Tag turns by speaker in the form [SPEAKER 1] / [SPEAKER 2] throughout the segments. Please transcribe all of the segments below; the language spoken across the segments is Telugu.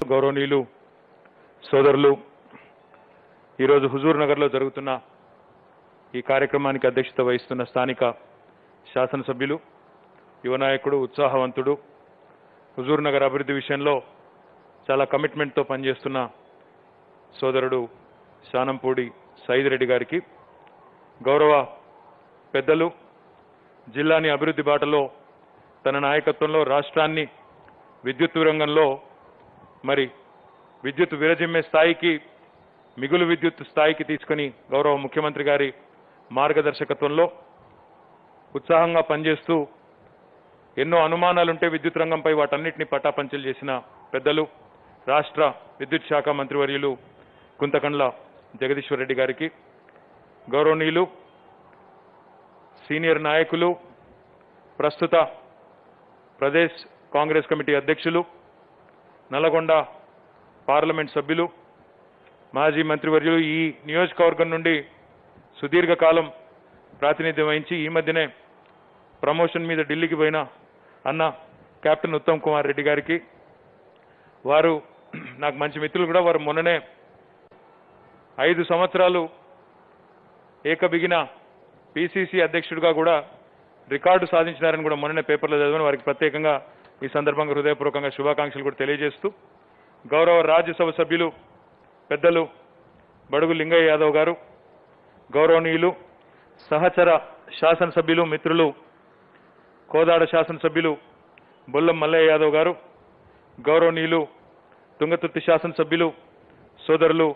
[SPEAKER 1] గౌరవనీయులు సోదరులు ఈరోజు హుజూర్ నగర్లో జరుగుతున్న ఈ కార్యక్రమానికి అధ్యక్షత వహిస్తున్న స్థానిక శాసనసభ్యులు యువ నాయకుడు ఉత్సాహవంతుడు హుజూర్ నగర్ అభివృద్ధి విషయంలో చాలా కమిట్మెంట్తో పనిచేస్తున్న సోదరుడు శానంపూడి సైద్ రెడ్డి గారికి గౌరవ పెద్దలు జిల్లాని అభివృద్ధి బాటలో తన నాయకత్వంలో రాష్ట్రాన్ని విద్యుత్ రంగంలో మరి విద్యుత్ విరజిమ్మే స్థాయికి మిగులు విద్యుత్ స్థాయికి తీసుకుని గౌరవ ముఖ్యమంత్రి గారి మార్గదర్శకత్వంలో ఉత్సాహంగా పనిచేస్తూ ఎన్నో అనుమానాలుంటే విద్యుత్ రంగంపై వాటన్నిటిని పటాపంచలు చేసిన పెద్దలు రాష్ట్ర విద్యుత్ శాఖ మంత్రివర్యులు కుంతకండ్ల జగదీశ్వర్ రెడ్డి గారికి గౌరవనీయులు సీనియర్ నాయకులు ప్రస్తుత ప్రదేశ్ కాంగ్రెస్ కమిటీ అధ్యక్షులు నల్గొండ పార్లమెంట్ సభ్యులు మాజీ మంత్రివర్యులు ఈ నియోజకవర్గం నుండి సుదీర్ఘకాలం ప్రాతినిధ్యం వహించి ఈ మధ్యనే ప్రమోషన్ మీద ఢిల్లీకి పోయిన అన్న కెప్టెన్ ఉత్తమ్ కుమార్ రెడ్డి గారికి వారు నాకు మంచి మిత్రులు కూడా వారు మొన్ననే ఐదు సంవత్సరాలు ఏకబిగిన పిసిసి అధ్యక్షుడిగా కూడా రికార్డు సాధించినారని కూడా మొన్ననే పేపర్లో చదివాను వారికి ప్రత్యేకంగా ఈ సందర్భంగా హృదయపూర్వకంగా శుభాకాంక్షలు కూడా తెలియజేస్తూ గౌరవ రాజ్యసభ సభ్యులు పెద్దలు బడుగు లింగయ్య యాదవ్ గారు గౌరవనీయులు సహచర శాసనసభ్యులు మిత్రులు కోదాడ శాసనసభ్యులు బొల్లం మల్లయ్య యాదవ్ గారు గౌరవనీయులు తుంగతుర్తి శాసనసభ్యులు సోదరులు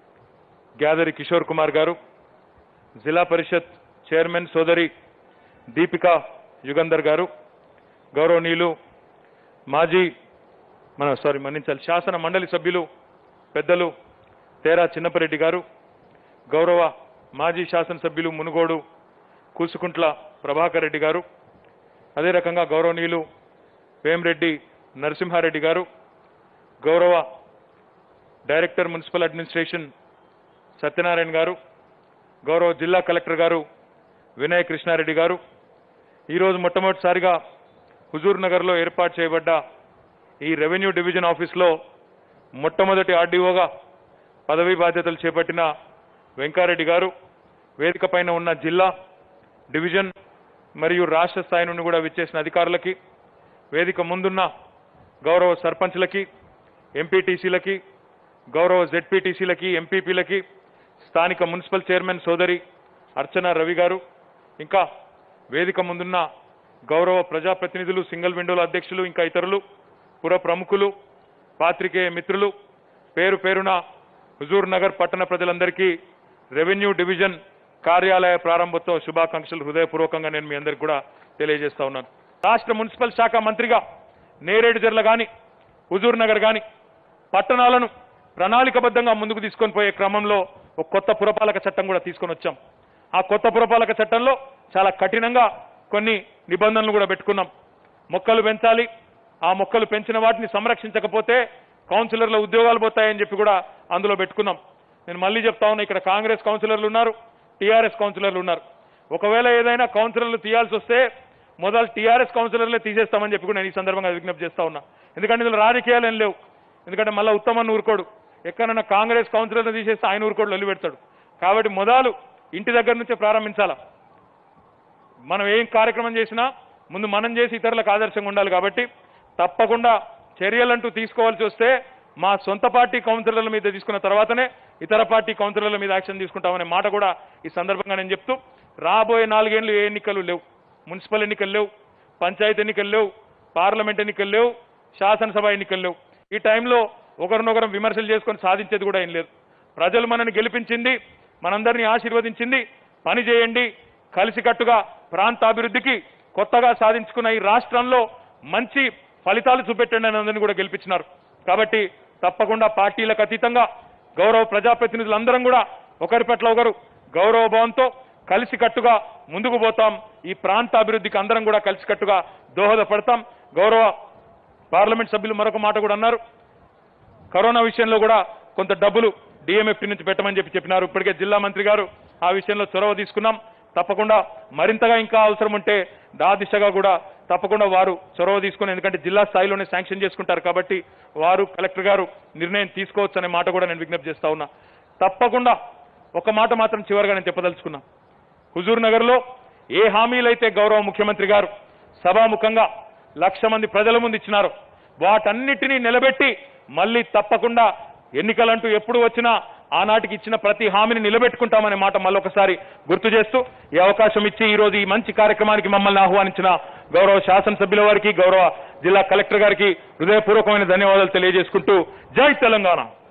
[SPEAKER 1] గ్యాదరి కిషోర్ కుమార్ గారు జిల్లా పరిషత్ చైర్మన్ సోదరి దీపిక యుగంధర్ గారు గౌరవనీయులు మాజీ మన సారీ మన్నించాలి శాసన మండలి సభ్యులు పెద్దలు తేరా చిన్నపరెడ్డి గారు గౌరవ మాజీ శాసనసభ్యులు మునుగోడు కూసుకుంట్ల ప్రభాకర్ రెడ్డి గారు అదే రకంగా గౌరవనీయులు వేమిరెడ్డి నరసింహారెడ్డి గారు గౌరవ డైరెక్టర్ మున్సిపల్ అడ్మినిస్ట్రేషన్ సత్యనారాయణ గారు గౌరవ జిల్లా కలెక్టర్ గారు వినయ్ కృష్ణారెడ్డి గారు ఈరోజు మొట్టమొదటిసారిగా హుజూర్ నగర్లో ఏర్పాటు చేయబడ్డ ఈ రెవెన్యూ డివిజన్ ఆఫీస్లో మొట్టమొదటి ఆర్డీఓగా పదవీ బాధ్యతలు చేపట్టిన వెంకారెడ్డి గారు వేదిక పైన ఉన్న జిల్లా డివిజన్ మరియు రాష్ట్ర స్థాయి నుండి కూడా విచ్చేసిన అధికారులకి వేదిక ముందున్న గౌరవ సర్పంచ్లకి ఎంపీటీసీలకి గౌరవ జెడ్పీటీసీలకి ఎంపీపీలకి స్థానిక మున్సిపల్ చైర్మన్ సోదరి అర్చన రవి గారు ఇంకా వేదిక ముందున్న గౌరవ ప్రజాప్రతినిధులు సింగిల్ విండోల అధ్యక్షులు ఇంకా ఇతరులు పుర ప్రముఖులు పాత్రికేయ మిత్రులు పేరు పేరున హుజూర్ నగర్ పట్టణ ప్రజలందరికీ రెవెన్యూ డివిజన్ కార్యాలయ ప్రారంభోత్సవ శుభాకాంక్షలు హృదయపూర్వకంగా నేను మీ అందరికి కూడా తెలియజేస్తా ఉన్నాను రాష్ట్ర మున్సిపల్ శాఖ మంత్రిగా నేరేడుజర్ల గాని హుజూర్ నగర్ గాని పట్టణాలను ప్రణాళికబద్ధంగా ముందుకు తీసుకొని పోయే క్రమంలో ఒక కొత్త పురపాలక చట్టం కూడా తీసుకొని వచ్చాం ఆ కొత్త పురపాలక చట్టంలో చాలా కఠినంగా కొన్ని నిబంధనలు కూడా పెట్టుకున్నాం మొక్కలు పెంచాలి ఆ మొక్కలు పెంచిన వాటిని సంరక్షించకపోతే కౌన్సిలర్ల ఉద్యోగాలు పోతాయని చెప్పి కూడా అందులో పెట్టుకున్నాం నేను మళ్ళీ చెప్తా ఉన్నా ఇక్కడ కాంగ్రెస్ కౌన్సిలర్లు ఉన్నారు టీఆర్ఎస్ కౌన్సిలర్లు ఉన్నారు ఒకవేళ ఏదైనా కౌన్సిలర్లు తీయాల్సి వస్తే మొదలు టీఆర్ఎస్ కౌన్సిలర్లే తీసేస్తామని చెప్పి కూడా నేను ఈ సందర్భంగా విజ్ఞప్తి చేస్తా ఉన్నా ఎందుకంటే ఇందులో రాజకీయాలు ఏం లేవు ఎందుకంటే మళ్ళీ ఉత్తమన్ ఊరుకోడు ఎక్కడన్నా కాంగ్రెస్ కౌన్సిలర్లు తీసేస్తే ఆయన ఊరుకోడు లొల్లి పెడతాడు కాబట్టి మొదలు ఇంటి దగ్గర నుంచే ప్రారంభించాలా మనం ఏం కార్యక్రమం చేసినా ముందు మనం చేసి ఇతరులకు ఆదర్శంగా ఉండాలి కాబట్టి తప్పకుండా చర్యలంటూ తీసుకోవాల్సి వస్తే మా సొంత పార్టీ కౌన్సిలర్ల మీద తీసుకున్న తర్వాతనే ఇతర పార్టీ కౌన్సిలర్ల మీద యాక్షన్ తీసుకుంటామనే మాట కూడా ఈ సందర్భంగా నేను చెప్తూ రాబోయే నాలుగేళ్లు ఏ ఎన్నికలు లేవు మున్సిపల్ ఎన్నికలు లేవు పంచాయతీ ఎన్నికలు లేవు పార్లమెంట్ ఎన్నికలు లేవు శాసనసభ ఎన్నికలు లేవు ఈ టైంలో ఒకరినొకరం విమర్శలు చేసుకొని సాధించేది కూడా ఏం లేదు ప్రజలు మనల్ని గెలిపించింది మనందరినీ ఆశీర్వదించింది పని చేయండి కలిసికట్టుగా ప్రాంతాభివృద్ధికి కొత్తగా సాధించుకున్న ఈ రాష్ట్రంలో మంచి ఫలితాలు చూపెట్టండి అని అందరినీ కూడా గెలిపించినారు కాబట్టి తప్పకుండా పార్టీలకు అతీతంగా గౌరవ ప్రజాప్రతినిధులందరం కూడా ఒకరి పట్ల ఒకరు గౌరవ భావంతో కలిసికట్టుగా ముందుకు పోతాం ఈ ప్రాంత అభివృద్ధికి అందరం కూడా కలిసికట్టుగా దోహదపడతాం గౌరవ పార్లమెంట్ సభ్యులు మరొక మాట కూడా అన్నారు కరోనా విషయంలో కూడా కొంత డబ్బులు డిఎంఎఫ్టీ నుంచి పెట్టమని చెప్పి చెప్పినారు ఇప్పటికే జిల్లా మంత్రి గారు ఆ విషయంలో చొరవ తీసుకున్నాం తప్పకుండా మరింతగా ఇంకా అవసరం ఉంటే దా దిశగా కూడా తప్పకుండా వారు చొరవ తీసుకొని ఎందుకంటే జిల్లా స్థాయిలోనే శాంక్షన్ చేసుకుంటారు కాబట్టి వారు కలెక్టర్ గారు నిర్ణయం తీసుకోవచ్చు అనే మాట కూడా నేను విజ్ఞప్తి చేస్తా ఉన్నా తప్పకుండా ఒక మాట మాత్రం చివరిగా నేను చెప్పదలుచుకున్నా హుజూర్ నగర్లో ఏ హామీలైతే గౌరవ ముఖ్యమంత్రి గారు సభాముఖంగా లక్ష మంది ప్రజల ముందు ఇచ్చినారో వాటన్నిటినీ నిలబెట్టి మళ్ళీ తప్పకుండా ఎన్నికలంటూ ఎప్పుడు వచ్చినా ఆనాటికి ఇచ్చిన ప్రతి హామీని నిలబెట్టుకుంటామనే మాట మళ్ళొకసారి గుర్తు చేస్తూ ఈ అవకాశం ఇచ్చి ఈ రోజు ఈ మంచి కార్యక్రమానికి మమ్మల్ని ఆహ్వానించిన గౌరవ శాసనసభ్యుల వారికి గౌరవ జిల్లా కలెక్టర్ గారికి హృదయపూర్వకమైన ధన్యవాదాలు తెలియజేసుకుంటూ జై తెలంగాణ